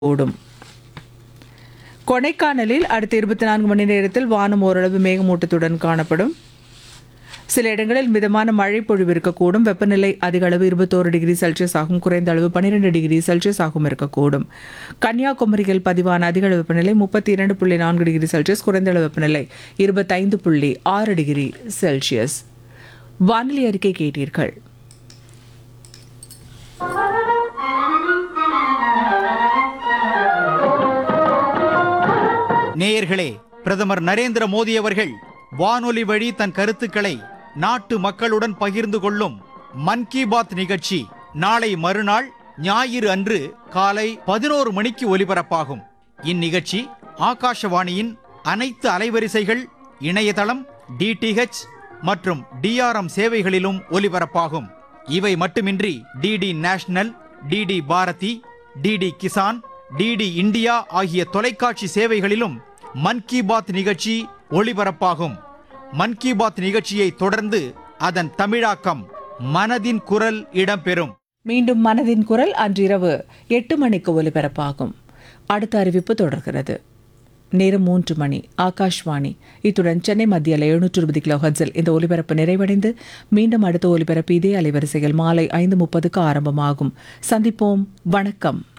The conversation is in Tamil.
கூடும் கொடைக்கானலில் அடுத்த இருபத்தி நான்கு மணி நேரத்தில் வானம் ஓரளவு மேகமூட்டத்துடன் காணப்படும் சில இடங்களில் மிதமான மழை பொழிவு இருக்கக்கூடும் வெப்பநிலை அதிக அளவு இருபத்தோரு டிகிரி செல்சியஸ் ஆகும் குறைந்த அளவு பன்னிரெண்டு டிகிரி செல்சியஸ் ஆகும் இருக்கக்கூடும் கன்னியாகுமரியில் பதிவான அதிக அளவு வெப்பநிலை முப்பத்தி இரண்டு புள்ளி நான்கு டிகிரி செல்சியஸ் குறைந்த அளவு வெப்பநிலை இருபத்தைந்து புள்ளி ஆறு டிகிரி செல்சியஸ் வானிலை அறிக்கை கேட்டீர்கள் நேயர்களே பிரதமர் நரேந்திர மோடி அவர்கள் வானொலி வழி தன் கருத்துக்களை நாட்டு மக்களுடன் பகிர்ந்து கொள்ளும் மன் கி பாத் நிகழ்ச்சி நாளை மறுநாள் ஞாயிறு அன்று காலை பதினோரு மணிக்கு ஒலிபரப்பாகும் இந்நிகழ்ச்சி ஆகாஷவாணியின் அனைத்து அலைவரிசைகள் இணையதளம் டிடிஹெச் மற்றும் டிஆர்எம் சேவைகளிலும் ஒலிபரப்பாகும் இவை மட்டுமின்றி DD national DD Bharati DD Kisan DD India ஆகிய தொலைக்காட்சி சேவைகளிலும் மன் கி பாத் நிகழ்ச்சி ஒளிபரப்பாகும் மன் கி பாத் நிகழ்ச்சியை தொடர்ந்து அதன் தமிழாக்கம் மனதின் குரல் இடம்பெறும் மீண்டும் மனதின் குரல் அன்றிரவு எட்டு மணிக்கு ஒலிபரப்பாகும் அடுத்த அறிவிப்பு தொடர்கிறது நேரம் மூன்று மணி ஆகாஷ்வாணி இத்துடன் சென்னை மத்தியில் எழுநூற்று இருபது கிலோ ஹர்ட்ஸில் இந்த ஒலிபரப்பு நிறைவடைந்து மீண்டும் அடுத்த ஒலிபரப்பு இதே அலைவரிசையில் மாலை ஐந்து முப்பதுக்கு ஆரம்பமாகும் சந்திப்போம் வணக்கம்